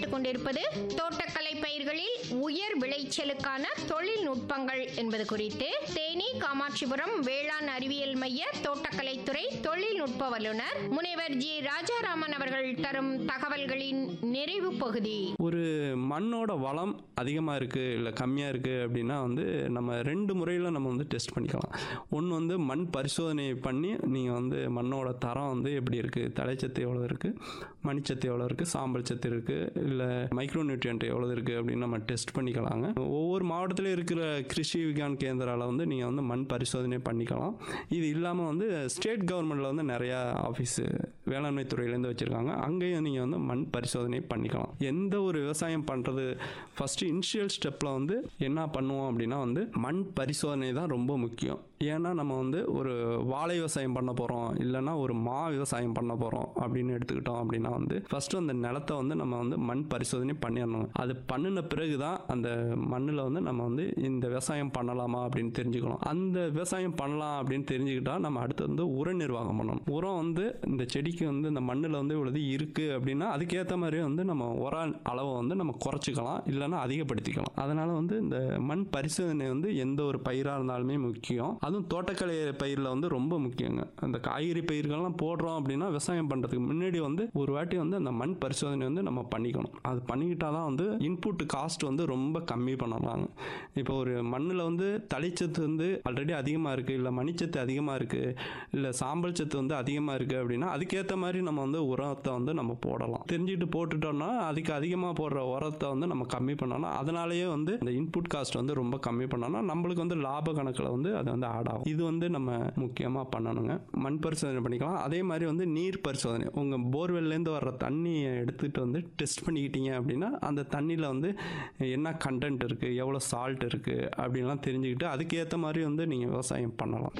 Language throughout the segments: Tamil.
கேட்டுக்கொண்டிருப்பது தோட்டக்கலை பயிர்களில் உயர் விளைச்சலுக்கான தொழில்நுட்பங்கள் என்பது குறித்து தேனி காமாட்சிபுரம் வேளாண் அறிவியல் மைய தோட்டக்கலைத்துறை தொழில்நுட்ப வல்லுநர் முனைவர் ஜி ராஜாராமன் அவர்கள் தரும் தகவல்களின் நிறைவு பகுதி ஒரு மண்ணோட வளம் அதிகமாக இருக்குது இல்லை கம்மியாக இருக்குது அப்படின்னா வந்து நம்ம ரெண்டு முறையில் நம்ம வந்து டெஸ்ட் பண்ணிக்கலாம் ஒன்று வந்து மண் பரிசோதனை பண்ணி நீங்கள் வந்து மண்ணோட தரம் வந்து எப்படி இருக்குது தலைச்சத்து எவ்வளோ இருக்குது மணிச்சத்து எவ்வளோ இருக்குது சாம்பல் சத்து இருக்குது இல்லை மைக்ரோ நியூட்ரியன்ட் எவ்வளோ இருக்குது அப்படின்னு நம்ம டெஸ்ட் பண்ணிக்கலாங்க ஒவ்வொரு மாவட்டத்திலும் இருக்கிற கிருஷி விஞ்ஞான் கேந்திராவில் வந்து நீங்கள் வந்து மண் பரிசோதனை பண்ணிக்கலாம் இது இல்லாமல் வந்து ஸ்டேட் கவர்மெண்ட்டில் வந்து நிறையா ஆஃபீஸு வேளாண்மை துறையிலேருந்து வச்சுருக்காங்க அங்கேயும் நீங்கள் வந்து மண் பரிசோதனை பண்ணிக்கலாம் எந்த ஒரு விவசாயம் பண்ணுறது ஃபஸ்ட்டு இனிஷியல் ஸ்டெப்பில் வந்து என்ன பண்ணுவோம் அப்படின்னா வந்து மண் பரிசோதனை தான் ரொம்ப முக்கியம் ஏன்னா நம்ம வந்து ஒரு வாழை விவசாயம் பண்ண போகிறோம் இல்லைன்னா ஒரு மா விவசாயம் பண்ண போகிறோம் அப்படின்னு எடுத்துக்கிட்டோம் அப்படின்னா வந்து ஃபஸ்ட்டு அந்த நிலத்தை வந்து நம்ம வந்து மண் பரிசோதனை பண்ணிடணும் அது பண்ணின பிறகு தான் அந்த மண்ணில் வந்து நம்ம வந்து இந்த விவசாயம் பண்ணலாமா அப்படின்னு தெரிஞ்சுக்கணும் அந்த விவசாயம் பண்ணலாம் அப்படின்னு தெரிஞ்சுக்கிட்டா நம்ம அடுத்து வந்து உர நிர்வாகம் பண்ணணும் உரம் வந்து இந்த செடிக்கு வந்து இந்த மண்ணில் வந்து இவ்வளவு இருக்குது அப்படின்னா அதுக்கேற்ற மாதிரி வந்து நம்ம உர அளவை வந்து நம்ம குறைச்சிக்கலாம் இல்லைன்னா அதிகப்படுத்திக்கலாம் அதனால் வந்து இந்த மண் பரிசோதனை வந்து எந்த ஒரு பயிராக இருந்தாலுமே முக்கியம் அதுவும் தோட்டக்கலை பயிரில் வந்து ரொம்ப முக்கியங்க அந்த காய்கறி பயிர்கள்லாம் போடுறோம் அப்படின்னா விவசாயம் பண்ணுறதுக்கு முன்னாடி வந்து ஒரு வாட்டி வந்து அந்த மண் பரிசோதனை வந்து நம்ம பண்ணிக்கணும் அது பண்ணிக்கிட்டால் தான் வந்து இன்புட் காஸ்ட் வந்து ரொம்ப கம்மி பண்ணலாங்க இப்போ ஒரு மண்ணில் வந்து தலைச்சத்து வந்து ஆல்ரெடி அதிகமாக இருக்குது இல்லை மணிச்சத்து அதிகமாக இருக்குது இல்லை சாம்பல் சத்து வந்து அதிகமாக இருக்குது அப்படின்னா அதுக்கேற்ற மாதிரி நம்ம வந்து உரத்தை வந்து நம்ம போடலாம் தெரிஞ்சுக்கிட்டு போட்டுட்டோம்னா அதுக்கு அதிகமாக போடுற உரத்தை வந்து நம்ம கம்மி பண்ணோம்னா அதனாலேயே வந்து இந்த இன்புட் காஸ்ட் வந்து ரொம்ப கம்மி பண்ணோம்னா நம்மளுக்கு வந்து லாப கணக்கில் வந்து அது வந்து ஆட் ஆகும் இது வந்து நம்ம முக்கியமாக பண்ணணுங்க மண் பரிசோதனை பண்ணிக்கலாம் அதே மாதிரி வந்து நீர் பரிசோதனை உங்கள் போர்வெல்லேருந்து வர்ற தண்ணியை எடுத்துகிட்டு வந்து டெஸ்ட் பண்ணிக்கிட்டீங்க அப்படின்னா அந்த தண்ணியில் வந்து என்ன கண்டென்ட் இருக்குது எவ்வளோ சால்ட் இருக்குது அப்படின்லாம் தெரிஞ்சுக்கிட்டு அதுக்கேற்ற மாதிரி வந்து நீங்கள் விவசாயம் பண்ணலாம்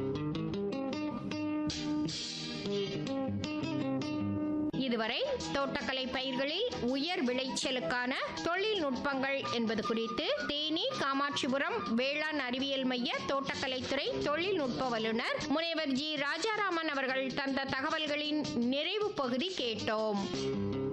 இதுவரை தோட்டக்கலை பயிர்களில் உயர் விளைச்சலுக்கான தொழில்நுட்பங்கள் என்பது குறித்து தேனி காமாட்சிபுரம் வேளாண் அறிவியல் மைய தோட்டக்கலைத்துறை தொழில்நுட்ப வல்லுநர் முனைவர் ஜி ராஜாராமன் அவர்கள் தந்த தகவல்களின் நிறைவு பகுதி கேட்டோம்